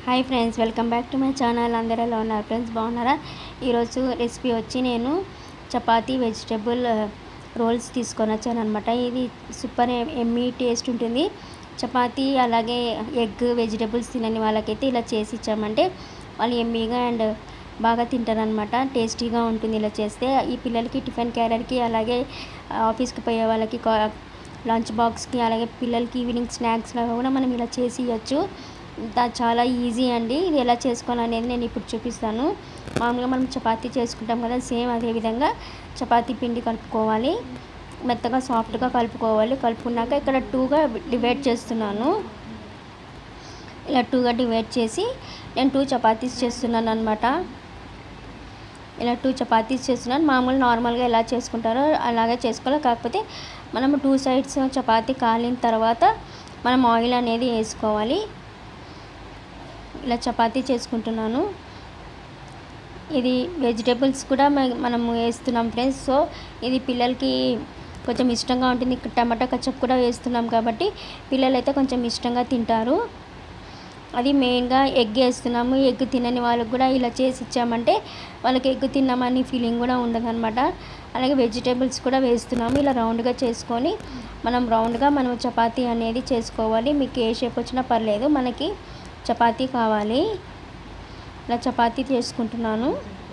hi friends welcome back to my channel అందరూ ఎలా ఉన్నారు ఫ్రెండ్స్ బాగున్నారా ఈరోజు రెసిపీ వచ్చి నేను చపాతీ వెజిటేబుల్ రోల్స్ తీసుకొని వచ్చాను అనమాట ఇది సూపర్ ఎమ్మీ టేస్ట్ ఉంటుంది చపాతీ అలాగే ఎగ్ వెజిటేబుల్స్ తినని వాళ్ళకైతే ఇలా చేసి ఇచ్చామంటే వాళ్ళు ఎమ్మీగా అండ్ బాగా తింటారనమాట టేస్టీగా ఉంటుంది ఇలా చేస్తే ఈ పిల్లలకి టిఫిన్ క్యారియర్కి అలాగే ఆఫీస్కి పోయే వాళ్ళకి కా- లంచ్ బాక్స్కి అలాగే పిల్లలకి ఈవినింగ్ స్నాక్స్ లాగా కూడా మనం ఇలా చేసి ఇవ్వచ్చు దా- చాలా ఈజీ అండి ఇది ఎలా చేసుకోవాలనేది నేను ఇప్పుడు చూపిస్తాను మామూలుగా మనం చపాతీ చేసుకుంటాం కదా సేమ్ అదే విధంగా చపాతీ పిండి కలుపుకోవాలి మెత్తగా సాఫ్ట్గా కలుపుకోవాలి కలుపుకున్నాక ఇక్కడ టూగా డివైడ్ చేస్తున్నాను ఇలా టూగా డివైడ్ చేసి నేను టూ చపాతీస్ చేస్తున్నాను అనమాట ఇలా టూ చపాతీస్ చేస్తున్నాను మామూలు నార్మల్గా ఎలా చేసుకుంటారో అలాగే చేసుకోవాలి కాకపోతే మనం టూ సైడ్స్ చపాతీ కాలిన తర్వాత మనం ఆయిల్ అనేది వేసుకోవాలి ఇలా చపాతీ చేసుకుంటున్నాను ఇది వెజిటేబుల్స్ కూడా మ- మనం వేస్తున్నాం ఫ్రెండ్స్ సో ఇది పిల్లలకి కొంచెం ఇష్టంగా ఉంటుంది ఇక్కడ టమాటా కచప్ కూడా వేస్తున్నాం కాబట్టి పిల్లలు అయితే కొంచెం ఇష్టంగా తింటారు అది మెయిన్గా ఎగ్ వేస్తున్నాము ఎగ్ తినని వాళ్ళకి కూడా ఇలా చేసి ఇచ్చామంటే వాళ్ళకి ఎగ్ తిన్నామని ఫీలింగ్ కూడా ఉండదు అనమాట అలాగే వెజిటేబుల్స్ కూడా వేస్తున్నాము ఇలా రౌండ్గా చేసుకొని మనం రౌండ్గా మనం చపాతీ అనేది చేసుకోవాలి మీకు ఏ షేప్ వచ్చినా పర్లేదు మనకి చపాతీ కావాలి ఇలా చపాతీ చేసుకుంటున్నాను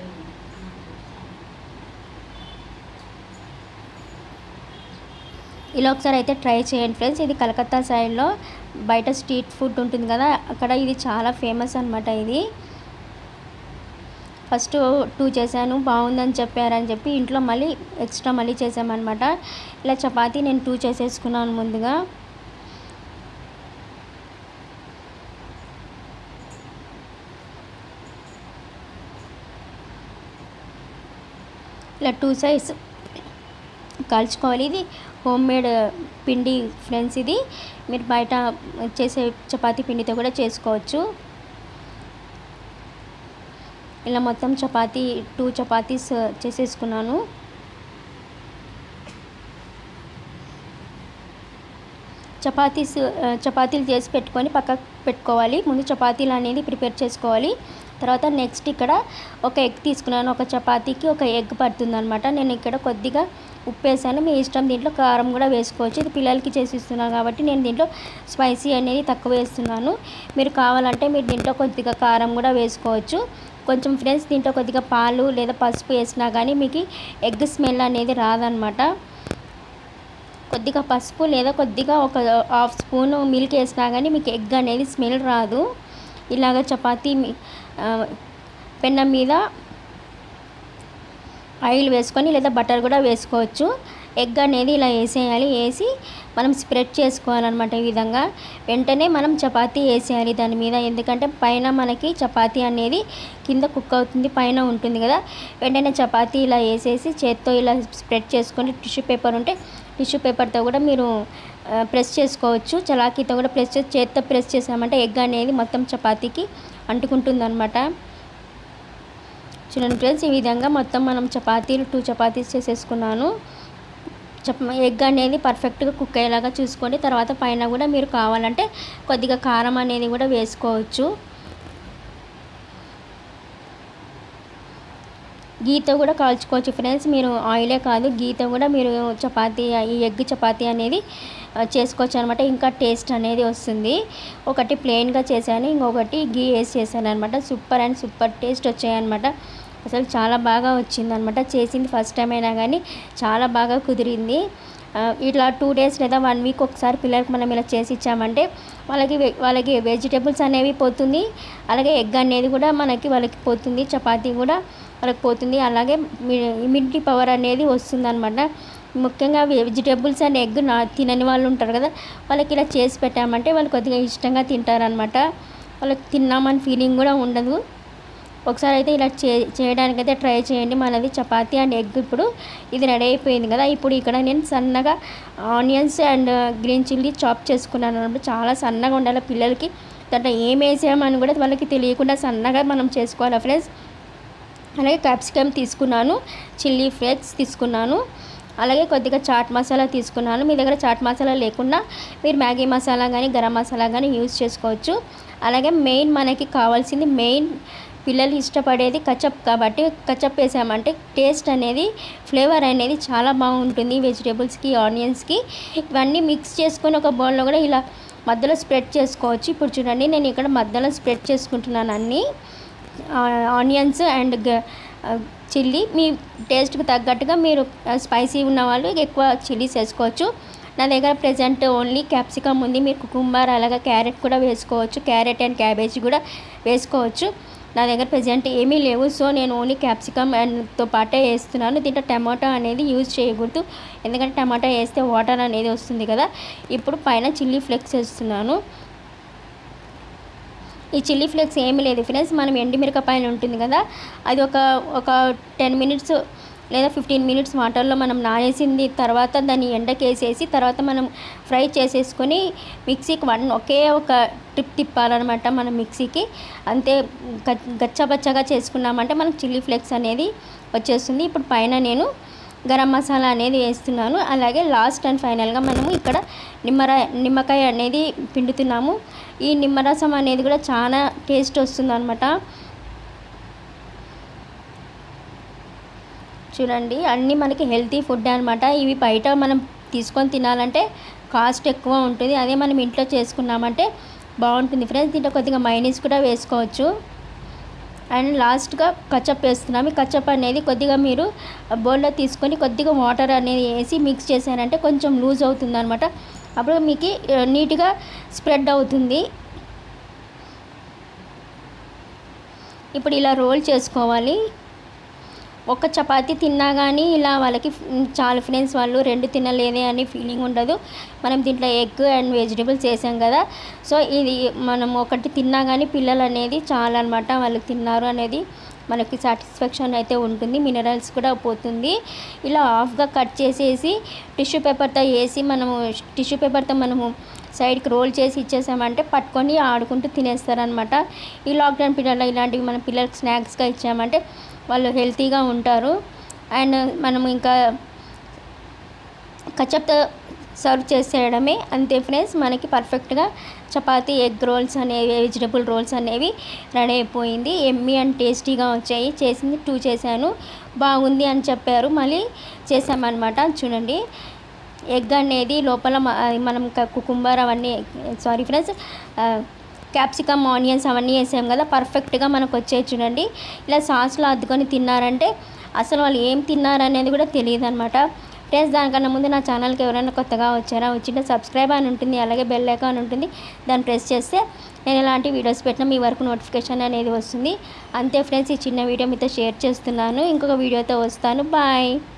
ఇలా ఒకసారి అయితే ట్రై చేయండి ఫ్రెండ్స్ ఇది కలకత్తా సైడ్లో బయట స్ట్రీట్ ఫుడ్ ఉంటుంది కదా అక్కడ ఇది చాలా ఫేమస్ అనమాట ఇది ఫస్ట్ టూ చేశాను బాగుందని చెప్పారని చెప్పి ఇంట్లో మళ్ళీ ఎక్స్ట్రా మళ్ళీ చేసామన్నమాట ఇలా చపాతీ నేను టూ చేసేసుకున్నాను ముందుగా ఇలా టూ సైడ్స్ కాల్చుకోవాలి ఇది హోమ్ మేడ్ పిండి ఫ్రెండ్స్ ఇది మీరు బయట చేసే చపాతీ పిండితో కూడా చేసుకోవచ్చు ఇలా మొత్తం చపాతీ టూ చపాతీస్ చేసేసుకున్నాను చపాతీస్ ఆ, చపాతీలు చేసి పెట్టుకొని పక్కకు పెట్టుకోవాలి ముందు చపాతీలు అనేది ప్రిపేర్ చేసుకోవాలి తర్వాత నెక్స్ట్ ఇక్కడ ఒక ఎగ్ తీసుకున్నాను ఒక చపాతీకి ఒక ఎగ్ పడుతుంది అనమాట నేను ఇక్కడ కొద్దిగా ఉప్పు వేసాను మీ ఇష్టం దీంట్లో కారం కూడా వేసుకోవచ్చు ఇది పిల్లలకి చేసి ఇస్తున్నాను కాబట్టి నేను దీంట్లో స్పైసీ అనేది తక్కువ వేస్తున్నాను మీరు కావాలంటే మీరు దీంట్లో కొద్దిగా కారం కూడా వేసుకోవచ్చు కొంచెం ఫ్రెండ్స్ దీంట్లో కొద్దిగా పాలు లేదా పసుపు వేసినా కానీ మీకు ఎగ్ స్మెల్ అనేది రాదనమాట కొద్దిగా పసుపు లేదా కొద్దిగా ఒక హాఫ్ స్పూన్ మిల్క్ వేసినా కానీ మీకు ఎగ్ అనేది స్మెల్ రాదు ఇలాగ చపాతీ మీ- ఆ, పెన్నం మీద ఆయిల్ వేసుకొని లేదా బటర్ కూడా వేసుకోవచ్చు ఎగ్ అనేది ఇలా వేసేయాలి వేసి మనం స్ప్రెడ్ చేసుకోవాలన్నమాట ఈ విధంగా వెంటనే మనం చపాతీ వేసేయాలి దాని మీద ఎందుకంటే పైన మనకి చపాతీ అనేది కింద కుక్ అవుతుంది పైన ఉంటుంది కదా వెంటనే చపాతీ ఇలా వేసేసి చేత్తో ఇలా స్ప్రెడ్ చేసుకొని టిష్యూ పేపర్ ఉంటే టిష్యూ పేపర్తో కూడా మీరు ఆ, ప్రెస్ చేసుకోవచ్చు చలాకీతో కూడా ప్రెస్ చేసి చేత్తో ప్రెస్ చేసామంటే ఎగ్ అనేది మొత్తం చపాతీకి అంటుకుంటుంది అనమాట చూడండి ఫ్రెండ్స్ ఈ విధంగా మొత్తం మనం చపాతీలు టూ చపాతీస్ చేసేసుకున్నాను చప్ ఎగ్ అనేది పర్ఫెక్ట్గా కుక్ అయ్యేలాగా చూసుకోండి తర్వాత పైన కూడా మీరు కావాలంటే కొద్దిగా కారం అనేది కూడా వేసుకోవచ్చు గీతో కూడా కాల్చుకోవచ్చు ఫ్రెండ్స్ మీరు ఆయిలే కాదు గీతో కూడా మీరు చపాతీ ఈ ఎగ్ చపాతీ అనేది ఆ, చేసుకోవచ్చు అనమాట ఇంకా టేస్ట్ అనేది వస్తుంది ఒకటి ప్లెయిన్గా చేశాను ఇంకొకటి గీ వేసి చేశాను అనమాట సూపర్ అండ్ సూపర్ టేస్ట్ వచ్చాయన్నమాట అసలు చాలా బాగా వచ్చిందనమాట చేసింది ఫస్ట్ టైం అయినా కానీ చాలా బాగా కుదిరింది ఆ, ఇట్లా టూ డేస్ లేదా వన్ వీక్ ఒకసారి పిల్లలకు మనం ఇలా చేసి ఇచ్చామంటే వాళ్ళకి వె- వాళ్ళకి వెజిటేబుల్స్ అనేవి పోతుంది అలాగే ఎగ్ అనేది కూడా మనకి వాళ్ళకి పోతుంది చపాతీ కూడా వాళ్ళకి పోతుంది అలాగే ఇమ్యూనిటీ పవర్ అనేది వస్తుంది అనమాట ముఖ్యంగా వెజిటేబుల్స్ అండ్ ఎగ్ నా తినని వాళ్ళు ఉంటారు కదా వాళ్ళకి ఇలా చేసి పెట్టామంటే వాళ్ళు కొద్దిగా ఇష్టంగా తింటారనమాట వాళ్ళకి తిన్నామని ఫీలింగ్ కూడా ఉండదు ఒకసారి అయితే ఇలా చే చేయడానికైతే ట్రై చేయండి మనది చపాతీ అండ్ ఎగ్ ఇప్పుడు ఇది రెడీ అయిపోయింది కదా ఇప్పుడు ఇక్కడ నేను సన్నగా onions and green chilli chop చేసుకున్నాను అనమాట చాలా సన్నగా ఉండాలి పిల్లలకి దాంట్లో ఏం వేసామని కూడా వాళ్ళకి తెలియకుండా సన్నగా మనం చేసుకోవాలి ఫ్రెండ్స్ అలాగే క్యాప్సికమ్ తీసుకున్నాను చిల్లీ ఫ్లేక్స్ తీసుకున్నాను అలాగే కొద్దిగా చాట్ మసాలా తీసుకున్నాను మీ దగ్గర చాట్ మసాలా లేకుండా మీరు మ్యాగీ మసాలా కానీ గరం మసాలా కానీ యూజ్ చేసుకోవచ్చు అలాగే మెయిన్ మనకి కావాల్సింది మెయిన్ పిల్లలు ఇష్టపడేది కచప్ కాబట్టి కచప్ వేసామంటే టేస్ట్ అనేది ఫ్లేవర్ అనేది చాలా బాగుంటుంది వెజిటేబుల్స్కి ఆనియన్స్కి ఇవన్నీ మిక్స్ చేసుకొని ఒక బౌల్లో కూడా ఇలా మధ్యలో స్ప్రెడ్ చేసుకోవచ్చు ఇప్పుడు చూడండి నేను ఇక్కడ మధ్యలో స్ప్రెడ్ చేసుకుంటున్నాను అన్నీ ఆనియన్స్ అండ్ చిల్లీ మీ టేస్ట్కి తగ్గట్టుగా మీరు స్పైసీ ఉన్న వాళ్ళు ఎక్కువ చిల్లీస్ వేసుకోవచ్చు నా దగ్గర ప్రజెంట్ ఓన్లీ క్యాప్సికమ్ ఉంది మీరు కుకుంబర్ అలాగే క్యారెట్ కూడా వేసుకోవచ్చు క్యారెట్ అండ్ క్యాబేజీ కూడా వేసుకోవచ్చు నా దగ్గర ప్రజెంట్ ఏమీ లేవు సో నేను ఓన్లీ క్యాప్సికమ్ అండ్తో పాటే వేస్తున్నాను దీంట్లో టమాటా అనేది యూజ్ చేయకూడదు ఎందుకంటే టమాటా వేస్తే వాటర్ అనేది వస్తుంది కదా ఇప్పుడు పైన చిల్లీ ఫ్లేక్స్ వేస్తున్నాను ఈ చిల్లీ ఫ్లేక్స్ ఏమీ లేదు ఫ్రెండ్స్ మనం ఎండిమిరపకాయలు ఉంటుంది కదా అది ఒక ఒక టెన్ మినిట్స్ లేదా ఫిఫ్టీన్ మినిట్స్ వాటర్లో మనం నానేసింది తర్వాత దాన్ని ఎండకేసేసి తర్వాత మనం ఫ్రై చేసేసుకొని మిక్సీకి వన్ ఒకే ఒక ట్రిప్ తిప్పాలన్నమాట మనం మిక్సీకి అంతే గచ్చబచ్చగా చేసుకున్నామంటే మనకు చిల్లీ ఫ్లేక్స్ అనేది వచ్చేస్తుంది ఇప్పుడు పైన నేను గరం మసాలా అనేది వేస్తున్నాను అలాగే లాస్ట్ అండ్ ఫైనల్గా మనము ఇక్కడ నిమ్మర నిమ్మకాయ అనేది పిండుతున్నాము ఈ నిమ్మరసం అనేది కూడా చాలా టేస్ట్ వస్తుంది అనమాట చూడండి అన్నీ మనకి హెల్తీ ఫుడ్ అనమాట ఇవి బయట మనం తీసుకొని తినాలంటే కాస్ట్ ఎక్కువ ఉంటుంది అదే మనం ఇంట్లో చేసుకున్నామంటే బాగుంటుంది ఫ్రెండ్స్ దీంట్లో కొద్దిగా మైనీస్ కూడా వేసుకోవచ్చు అండ్ లాస్ట్గా కచ్చప్ వేస్తున్నాము ఈ కచ్చప్ అనేది కొద్దిగా మీరు బౌల్లో తీసుకొని కొద్దిగా వాటర్ అనేది వేసి మిక్స్ చేశారంటే కొంచెం లూజ్ అవుతుంది అనమాట అప్పుడు మీకు నీట్గా స్ప్రెడ్ అవుతుంది ఇప్పుడు ఇలా రోల్ చేసుకోవాలి ఒక చపాతీ తిన్నా కానీ ఇలా వాళ్ళకి చాలా ఫ్రెండ్స్ వాళ్ళు రెండు తినలేదే అని ఫీలింగ్ ఉండదు మనం దీంట్లో ఎగ్ అండ్ వెజిటేబుల్స్ వేసాం కదా సో ఇది మనం ఒకటి తిన్నా కానీ పిల్లలు అనేది చాలా అనమాట వాళ్ళు తిన్నారు అనేది మనకి సాటిస్ఫాక్షన్ అయితే ఉంటుంది మినరల్స్ కూడా పోతుంది ఇలా హాఫ్గా కట్ చేసేసి టిష్యూ పేపర్తో వేసి మనము టిష్యూ పేపర్తో మనము సైడ్కి రోల్ చేసి ఇచ్చేసామంటే పట్టుకొని ఆడుకుంటూ తినేస్తారనమాట ఈ లాక్డౌన్ పీరియడ్లో ఇలాంటివి మన పిల్లలకి స్నాక్స్గా ఇచ్చామంటే వాళ్ళు హెల్తీగా ఉంటారు అండ్ మనము ఇంకా కచప్తో సర్వ్ చేసేయడమే అంతే ఫ్రెండ్స్ మనకి పర్ఫెక్ట్గా చపాతీ ఎగ్ రోల్స్ అనేవి వెజిటబుల్ రోల్స్ అనేవి రెడీ అయిపోయింది ఎమ్మి అండ్ టేస్టీగా వచ్చాయి చేసింది టూ చేశాను బాగుంది అని చెప్పారు మళ్ళీ చేసామన్నమాట చూడండి ఎగ్ అనేది లోపల మనం కుకుంబర్ అవన్నీ సారీ ఫ్రెండ్స్ క్యాప్సికమ్ ఆనియన్స్ అవన్నీ వేసాం కదా పర్ఫెక్ట్గా మనకు వచ్చాయి చూడండి ఇలా సాస్లో అద్దుకొని తిన్నారంటే అసలు వాళ్ళు ఏం తిన్నారనేది కూడా తెలియదు అనమాట ఫ్రెండ్స్ దానికన్నా ముందు నా ఛానల్కి ఎవరైనా కొత్తగా వచ్చారా వచ్చింటే సబ్స్క్రైబ్ అని ఉంటుంది అలాగే బెల్ ఐకాన్ ఉంటుంది దాన్ని ప్రెస్ చేస్తే నేను ఎలాంటి వీడియోస్ పెట్టినా మీ వరకు నోటిఫికేషన్ అనేది వస్తుంది అంతే ఫ్రెండ్స్ ఈ చిన్న వీడియో మీతో షేర్ చేస్తున్నాను ఇంకొక వీడియోతో వస్తాను బాయ్